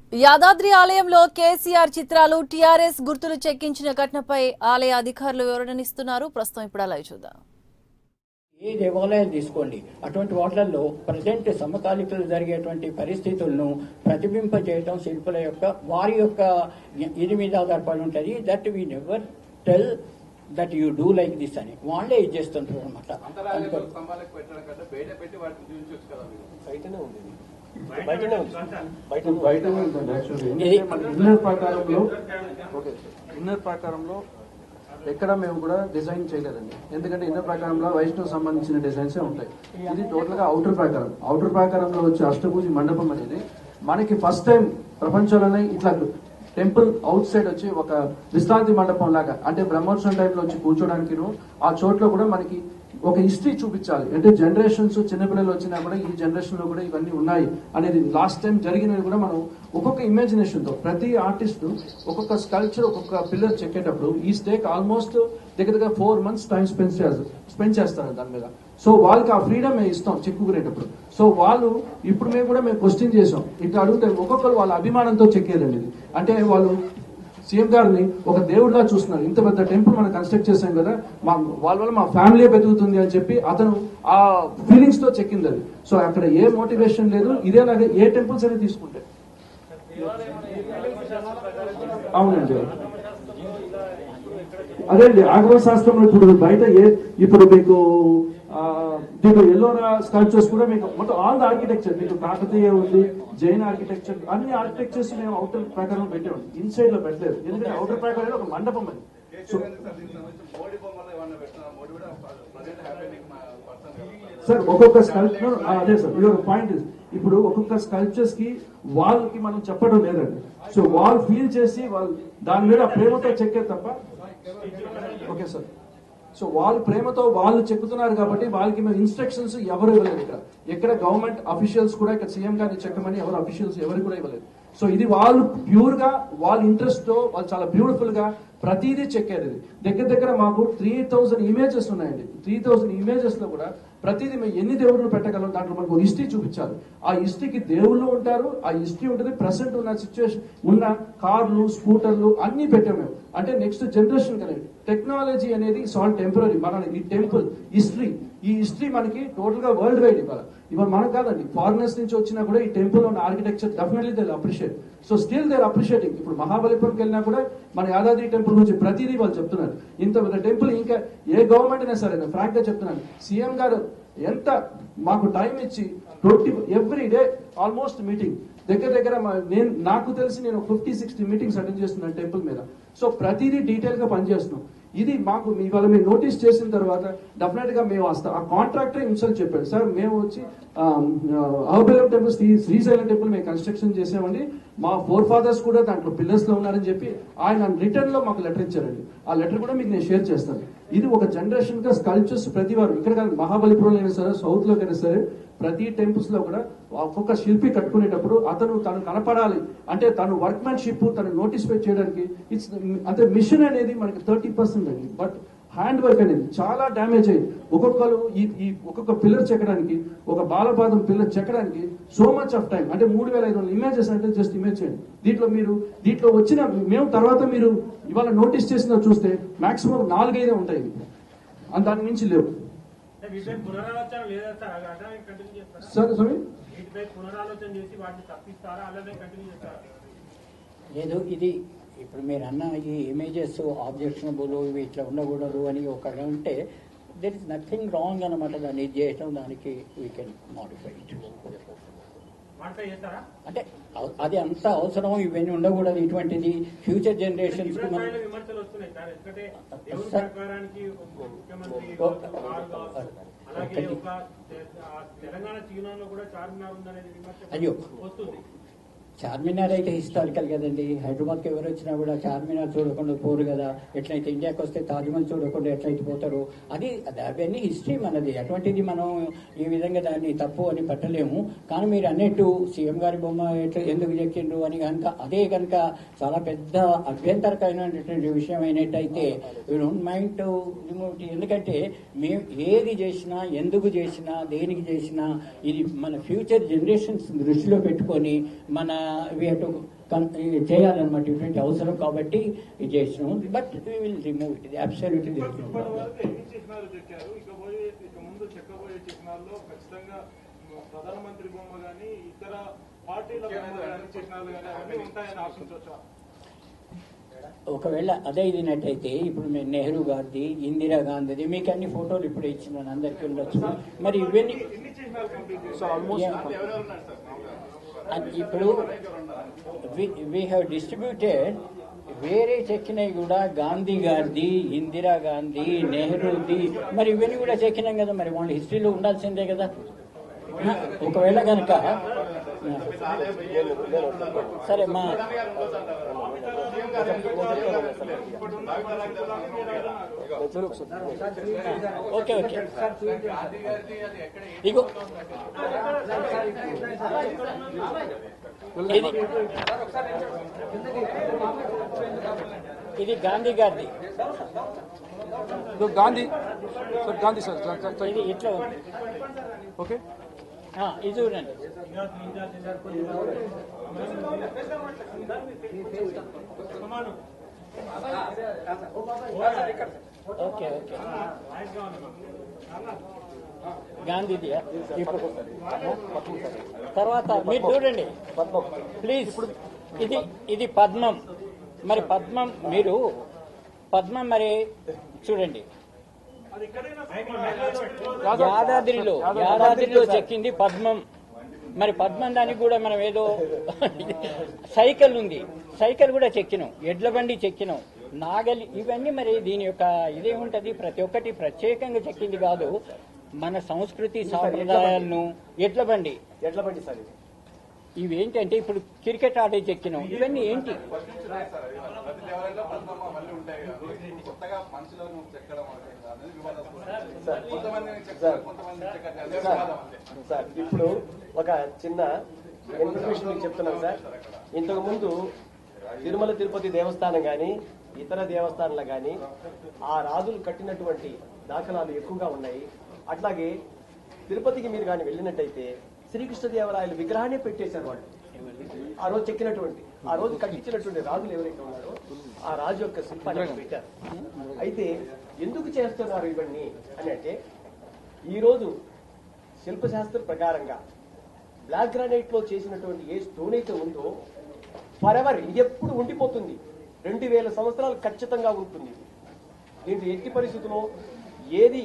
యాదాద్రి ఆలయంలో కేసీఆర్ చిత్రాలు టీఆర్ఎస్ గుర్తులు చెక్కించిన ఘటనపై ఆలయ అధికారులు వివరణనిస్తున్నారు ప్రస్తుతం ఇప్పుడు అలా చూద్దాం ఏ దేవాలయాలు తీసుకోండి అటువంటి వాటిల్లో ప్రజెంట్ సమకాలికలు జరిగేటువంటి పరిస్థితులను ప్రతిబింబచేయటం శిల్పుల యొక్క వారి యొక్క ఇది మీద ఆధారపడి ఉంటుంది that we never tell that you do like this అని వాళ్ళే ఇది చేస్తుంటారు అనమాట అంతరాలయ స్తంభాలకు పెట్టడం కంటే బయట పెట్టి వాటిని చూపించవచ్చు కదా మీరు బయటనే ఉంది ఇది. బయటనే ఉంది బయట ఉంది. బయటనే ఉంటుంది యాక్చువల్లీ ఇది- మన ఇన్నర్ ప్రకారంలో ఓకే ఇన్నర్ ప్రకారంలో ఎక్కడ మేము కూడా డిజైన్ చేయలేదండి ఎందుకంటే ఇన్నర్ ప్రకారంలో వైష్ణవ్ సంబంధించిన డిజైన్స్ ఉంటాయి ఇది టోటల్ గా అవుటర్ ప్రకారం అవుటర్ ప్రకారంలో వచ్చే అష్టభూజి మండపం అనేది మనకి ఫస్ట్ టైం ప్రపంచంలోనే ఇట్లా టెంపుల్ అవుట్ సైడ్ వచ్చి ఒక విశ్రాంతి మండపం లాగా అంటే బ్రహ్మోత్సవం టైంలో వచ్చి కూర్చోడానికి ఆ చోట్ల కూడా మనకి ఒక హిస్టరీ చూపించాలి అంటే జనరేషన్స్ చిన్నపిల్లలు వచ్చినా కూడా ఈ జనరేషన్ లో కూడా ఇవన్నీ ఉన్నాయి అనేది లాస్ట్ టైం జరిగినవి కూడా మనం ఒక్కొక్క ఇమాజినేషన్ తో ప్రతి ఆర్టిస్ట్ ఒక్కొక్క స్కల్చర్ ఒక్కొక్క పిల్లర్ చెక్కేటప్పుడు ఈ స్టేక్ ఆల్మోస్ట్ దగ్గర దగ్గర ఫోర్ మంత్స్ టైం స్పెండ్ చేస్తారు స్పెండ్ చేస్తారు దాని మీద సో వాళ్ళకి ఆ ఫ్రీడమ్ మేము ఇస్తాం చెక్కుకునేటప్పుడు సో వాళ్ళు ఇప్పుడు మేము కూడా మేము క్వశ్చన్ చేసాం ఇట్లా అడిగితే ఒక్కొక్కరు వాళ్ళ అభిమానంతో చెక్కేదండి ఇది అంటే వాళ్ళు సీఎం గారిని ఒక దేవుడిలా చూస్తున్నారు ఇంత పెద్ద టెంపుల్ మనం కన్స్ట్రక్ట్ చేశాం కదా మా వాళ్ళ వల్ల మా ఫ్యామిలీ బతుకుతుంది అని చెప్పి అతను ఆ ఫీలింగ్స్ తో చెక్కింది అది సో అక్కడ ఏ మోటివేషన్ లేదు ఇదేలాగా ఏ టెంపుల్స్ అనేది తీసుకుంటే అవునండి అదే అండి ఆగమ శాస్త్రంలో ఇప్పుడు బయట ఏ ఇప్పుడు మీకు ఆ, దీంట్లో ఎల్లోరా స్కల్ప్చర్స్ కూడా మీకు మొత్తం ఆల్ ద ఆర్కిటెక్చర్ మీకు కాకతీయ ఉంది జైన్ ఆర్కిటెక్చర్ అన్ని ఆర్కిటెక్చర్స్ మేము అవుటర్ ప్రకారం పెట్టాము ఇన్సైడ్ లో పెట్టలేదు ఎందుకంటే అవుటర్ ప్రకారం ఒక మండపం అది సో మోడీ బొమ్మలు ఏమన్నా పెట్టినా మోడీ కూడా ప్రజెంట్ హ్యాపీనింగ్ పర్సన్ కదా సార్ ఒక్కొక్క స్కల్ప్చర్ అదే సార్ ఇది ఒక పాయింట్ ఇప్పుడు ఒక్కొక్క స్కల్ప్చర్స్ కి వాళ్ళకి మనం చెప్పడం లేదండి సో వాళ్ళు ఫీల్ చేసి వాళ్ళు దాని మీద ప్రేమతో చెక్కే తప్ప ఓకే సార్ సో వాళ్ళు ప్రేమతో వాళ్ళు చెక్కుతున్నారు కాబట్టి వాళ్ళకి మేము ఇన్స్ట్రక్షన్స్ ఎవరు ఇవ్వలేదు ఇక్కడ ఎక్కడ గవర్నమెంట్ అఫీషియల్స్ కూడా ఇక్కడ సీఎం గారిని చెక్కమని ఎవరు అఫీషియల్స్ ఎవరు కూడా ఇవ్వలేదు సో ఇది వాళ్ళు ప్యూర్ గా వాళ్ళ ఇంట్రెస్ట్ తో వాళ్ళు చాలా బ్యూటిఫుల్ గా ప్రతిదీ చెక్కారు ఇది దగ్గర దగ్గర మాకు త్రీ థౌసండ్ ఇమేజెస్ ఉన్నాయండి త్రీ థౌసండ్ ఇమేజెస్ లో కూడా ప్రతిదీ మేము ఎన్ని దేవుళ్ళు పెట్టగలం దాంట్లో మనకు ఒక హిస్టరీ చూపించాలి ఆ హిస్టరీకి దేవుళ్ళు ఉంటారు ఆ హిస్టరీ ఉంటుంది ప్రెసెంట్ ఉన్న సిచ్యువేషన్ ఉన్న కార్లు స్కూటర్లు అన్ని పెట్టాం మేము అంటే నెక్స్ట్ జనరేషన్ అనేది టెక్నాలజీ అనేది సాల్ టెంపరీ మన ఈ టెంపుల్ హిస్టరీ ఈ హిస్టరీ మనకి టోటల్ గా వరల్డ్ వైడ్ ఇవ్వాలి ఇవాళ మనం కాదండి ఫారినర్స్ నుంచి వచ్చినా కూడా ఈ టెంపుల్ ఉన్న architecture definitely they appreciate so still there appreciating ఇప్పుడు మహాబలిపురంకి వెళ్ళినా కూడా మన యాదాద్రి టెంపుల్ గురించి ప్రతిదీ వాళ్ళు చెప్తున్నారు ఇంత పెద్ద టెంపుల్ ఇంకా ఏ గవర్నమెంట్ అయినా సరే నేను ఫ్రాంక్ గా చెప్తున్నాను సీఎం గారు ఎంత మాకు టైం ఇచ్చి twenty every day almost meeting దగ్గర దగ్గర మా- నేను నాకు తెలిసి నేను ఫిఫ్టీ సిక్స్టీ మీటింగ్స్ అటెండ్ చేస్తున్నాను టెంపుల్ మీద సో ప్రతిదీ డీటెయిల్ గా పనిచేస్తున్నాం ఇది మాకు ఇవాళ మీరు నోటీస్ చేసిన తర్వాత డెఫినెట్ గా మేము వస్తాం ఆ కాంట్రాక్టర్ హింసలు చెప్పాడు సార్ మేము వచ్చి అహోబిలం టెంపుల్ శ్రీ శ్రీశైలం టెంపుల్ మేము కన్స్ట్రక్షన్ చేసామండి మా ఫోర్ ఫాదర్స్ కూడా దాంట్లో పిల్లర్స్ లో ఉన్నారని చెప్పి ఆయన రిటర్న్ లో మాకు లెటర్ ఇచ్చారండి ఆ లెటర్ కూడా మీకు నేను షేర్ చేస్తాను ఇది ఒక జనరేషన్ గా స్కల్ప్చర్స్ ప్రతి వారు ఇక్కడ కాదు మహాబలిపురంలో అయినా సరే సౌత్ లో అయినా సరే ప్రతి టెంపుల్స్ లో కూడా ఒక్కొక్క శిల్పి కట్టుకునేటప్పుడు అతను తను కనపడాలి అంటే తను వర్క్మెన్షిప్ తను నోటిస్పై చేయడానికి ఇట్స్ అంటే మిషన్ అనేది మనకి థర్టీ పర్సెంట్ అండి బట్ హ్యాండ్ వర్క్ అనేది చాలా డ్యామేజ్ అయ్యింది ఒక్కొక్కరు ఈ ఈ ఒక్కొక్క పిల్లర్ చెక్కడానికి ఒక బాలపాదం పిల్లర్ చెక్కడానికి సో మచ్ ఆఫ్ టైం అంటే మూడు వేల ఐదు వందల ఇమేజెస్ అంటే జస్ట్ ఇమేజ్ చేయండి దీంట్లో మీరు దీంట్లో వచ్చిన మేము తర్వాత మీరు ఇవాళ నోటీస్ చేసిన చూస్తే మాక్సిమం నాలుగైదే ఉంటాయి ఇవి. అంత దాని మించి లేవు అంటే వీటిపై పునరాలోచన లేదా సార్ అది అలాగే కంటిన్యూ చేస్తారా సార్ స్వామి వీటిపై పునరాలోచన చేసి వాటిని తప్పిస్తారా అలాగే కంటిన్యూ చేస్తారా లేదు ఇది ఇప్పుడు మీరు అన్న ఈ ఇమేజెస్ ఆబ్జెక్షనబుల్ ఇవి ఇట్లా ఉండకూడదు అని ఒక ఉంటే దెర్ ఇస్ నథింగ్ రాంగ్ అనమాట దాన్ని ఇది చేయటం దానికి వీ కెన్ మాడిఫై వాటిపై చేస్తారా అంటే అవ- అది అంత అవసరం ఇవన్నీ ఉండకూడదు ఇటువంటిది ఫ్యూచర్ జనరేషన్స్ కి మనం ఇబ్రాహింపైన విమర్శలు వస్తున్నాయి సార్ ఎందుకంటే దేవుని సార్. ప్రకారానికి ముఖ్యమంత్రి ఓ- కావచ్చు, కారు కావచ్చు. అలాగే ఒకటి. ఒక తె- ఆ తెలంగాణ చిహ్నంలో కూడా చార్మినార్ ఉందనేది విమర్శ అయ్యో. వస్తుంది చార్మినార్ అయితే హిస్టారికల్ కదండి హైదరాబాద్కి ఎవరు వచ్చినా కూడా చార్మినార్ చూడకుండా పోరు కదా ఎట్లయితే ఇండియాకి వస్తే తాజ్మహల్ చూడకుండా ఎట్లయితే పోతారు అది అది అవన్నీ హిస్టరీ మనది అటువంటిది మనం ఈ విధంగా దాన్ని తప్పు అని పట్టలేము కానీ మీరు అన్నట్టు సీఎం గారి బొమ్మ ఎట్లా ఎందుకు చెక్కిండ్రు అని కనుక అదే కనుక చాలా పెద్ద అభ్యంతరకరమైనటువంటి విషయం అయినట్టయితే you don't mind to remove ఎందుకంటే మేము ఏది చేసినా ఎందుకు చేసినా దేనికి చేసినా ఇది మన ఫ్యూచర్ జనరేషన్స్ దృష్టిలో పెట్టుకొని మన వీ హ్యావ్ టు చేయాలన్నమాట ఇటువంటి అవసరం కాబట్టి ఇది చేసినాం but we will remove it absolutely ఇప్పటి వరకు ఎన్ని చిహ్నాలు చెక్కారు ఇక పోయే ఇక ముందు చెక్కబోయే చిహ్నాల్లో ఖచ్చితంగా ప్రధానమంత్రి బొమ్మ కానీ ఇతర పార్టీల బొమ్మ కానీ చిహ్నాలు కానీ అవన్నీ ఉంటాయని ఆశించవచ్చా ఒకవేళ అదే ఇదినట్టయితే ఇప్పుడు నేను నెహ్రూ గారిది ఇందిరా గాంధీది మీకు అన్ని ఫోటోలు ఇప్పుడు ఇచ్చినాను అందరికీ ఉండొచ్చు మరి ఇవన్నీ ఎన్ని చిహ్నాలు కంప్లీట్ చేశారు సో ఆల్మోస్ట్ Yeah. అంటే ఎవరెవరు ఉన్నారు సార్ మామూలుగా అది ఇప్పుడు వీ హ్యావ్ డిస్ట్రిబ్యూటెడ్ వేరే చెక్కినవి కూడా గాంధీ గారిది ఇందిరా గాంధీ నెహ్రూది మరి ఇవన్నీ కూడా చెక్కినాం కదా మరి వాళ్ళ హిస్టరీలో ఉండాల్సిందే కదా ఆ, ఒకవేళ కనుక సరే మా ఓకే ఓకే గాంధీ గారిది అది ఎక్కడ ఇగో ఇది ఇది గాంధీ గారిది గాంధీ సార్ గాంధీ సార్ ఇది ఇట్లా ఉంది ఓకే ఆ, ఇది చూడండి ఓకే ఓకే గాంధీది ఇప్పుడు తర్వాత మీరు చూడండి ప్లీజ్ ఇది ఇది పద్మం మరి పద్మం మీరు పద్మం మరి చూడండి యాదాద్రిలో యాదాద్రిలో చెక్కింది పద్మం మరి పద్మం దానికి కూడా మనం ఏదో సైకిల్ ఉంది సైకిల్ కూడా చెక్కినాం ఎడ్ల బండి చెక్కినాం నాగలి ఇవన్నీ మరి దీని యొక్క ఇదేముంటది ప్రతి ఒక్కటి ప్రత్యేకంగా చెక్కింది కాదు మన సంస్కృతి సాంప్రదాయాలను ఎడ్ల బండి ఎట్లా బండి సార్ ఇది ఇవేంటంటే ఇప్పుడు క్రికెట్ ఆడే చెక్కినాం ఇవన్నీ ఏంటి ఫస్ట్ నుంచి రాదు సార్ అది. ప్రతి దేవాలయంలో పద్మమ్మ మళ్ళీ ఉంటాయి కానీ కొత్తగా మనుషులను చెక్కడం అనేది వివాదాస్పదం కొంతమంది చెక్కారు కొంతమంది చెక్కట్లేదు అదే వివాదం అంతే సార్ ఇప్పుడు ఒక చిన్న ఇన్ఫర్మేషన్ మీకు చెప్తున్నాను సార్ ఇంతకు ముందు తిరుమల తిరుపతి దేవస్థానం కానీ ఇతర దేవస్థానాలు కానీ ఆ రాజులు కట్టినటువంటి దాఖలాలు ఎక్కువగా ఉన్నాయి అట్లాగే తిరుపతికి మీరు కానీ వెళ్ళినట్టయితే శ్రీకృష్ణదేవరాయల విగ్రహాన్ని పెట్టేశారు వాళ్ళు ఆ రోజు చెక్కినటువంటి ఆ రోజు కట్టించినటువంటి రాజులు ఎవరైతే ఉన్నారో ఆ రాజు యొక్క శిల్పాన్ని అక్కడ పెట్టారు అయితే ఎందుకు చేస్తున్నారు ఇవన్నీ అని అంటే ఈ రోజు శిల్పశాస్త్ర ప్రకారంగా బ్లాక్ గ్రానైట్ లో చేసినటువంటి ఏ స్టోన్ అయితే ఉందో ఫరెవర్ ఇది ఎప్పుడు ఉండిపోతుంది రెండు వేల సంవత్సరాలు ఖచ్చితంగా ఉంటుంది దీంట్లో ఎట్టి పరిస్థితుల్లో ఏది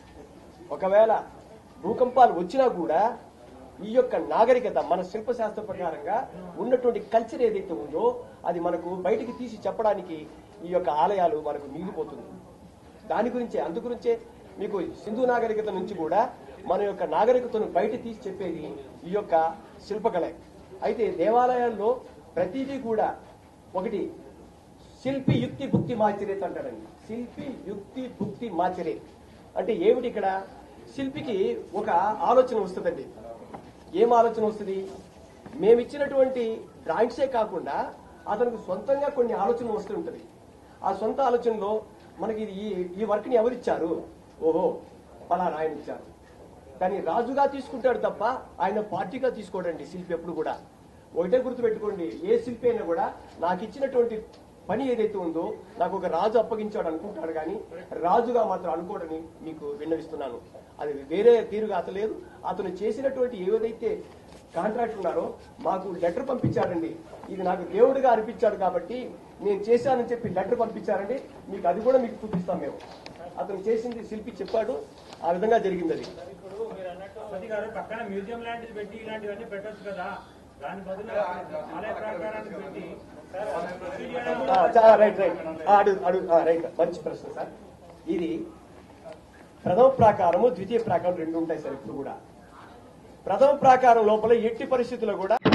ఒకవేళ భూకంపాలు వచ్చినా కూడా ఈ యొక్క నాగరికత మన శిల్పశాస్త్ర ప్రకారంగా ఉన్నటువంటి కల్చర్ ఏదైతే ఉందో అది మనకు బయటికి తీసి చెప్పడానికి ఈ యొక్క ఆలయాలు మనకు మిగిలిపోతుంది దాని గురించే అందు గురించే మీకు సింధు నాగరికత నుంచి కూడా మన యొక్క నాగరికతను బయట తీసి చెప్పేది ఈ యొక్క శిల్పకళ అయితే దేవాలయాల్లో ప్రతిదీ కూడా ఒకటి శిల్పి యుక్తి భుక్తి మాచిరేత్ అంటారండి శిల్పి యుక్తి భుక్తి మాచిరేత్ అంటే ఏమిటి ఇక్కడ శిల్పికి ఒక ఆలోచన వస్తుందండి ఏం ఆలోచన వస్తుంది మేమిచ్చినటువంటి డ్రాయింగ్సే కాకుండా అతనికి సొంతంగా కొన్ని ఆలోచనలు వస్తూ ఉంటుంది ఆ సొంత ఆలోచనలో మనకి ఇది ఈ ఈ వర్క్ని ఎవరిచ్చారు ఓహో పలానా ఆయన ఇచ్చారు కానీ రాజుగా తీసుకుంటాడు తప్ప ఆయన పార్టీగా తీసుకోడండి శిల్పి ఎప్పుడు కూడా ఒకటే గుర్తుపెట్టుకోండి ఏ శిల్పి అయినా కూడా నాకు ఇచ్చినటువంటి పని ఏదైతే ఉందో నాకు ఒక రాజు అప్పగించాడు అనుకుంటాడు కానీ రాజుగా మాత్రం అనుకోడని మీకు విన్నవిస్తున్నాను అది వేరే తీరుగా అతలేదు అతను చేసినటువంటి ఏదైతే కాంట్రాక్ట్ ఉన్నారో మాకు లెటర్ పంపించాడండి ఇది నాకు దేవుడిగా అనిపించాడు కాబట్టి నేను చేశానని చెప్పి లెటర్ పంపించారండి మీకు అది కూడా మీకు చూపిస్తాం మేము అతను చేసింది శిల్పి చెప్పాడు ఆ విధంగా జరిగింది అది ఇప్పుడు మీరు అన్నట్టు సతి గారు పక్కన మ్యూజియం లాంటిది పెట్టి ఇలాంటివన్నీ పెట్టొచ్చు కదా దాని బదులు ఆలయ ప్రాకారాన్ని పెట్టి ఆ, చా- రైట్ రైట్ ఆ, అడుగు అడుగు ఆ, రైట్ మంచి ప్రశ్న సార్ ఇది ప్రథమ ప్రాకారము ద్వితీయ ప్రాకారం రెండు ఉంటాయి సార్ ఇప్పుడు కూడా ప్రథమ ప్రాకారం లోపల ఎట్టి పరిస్థితుల్లో కూడా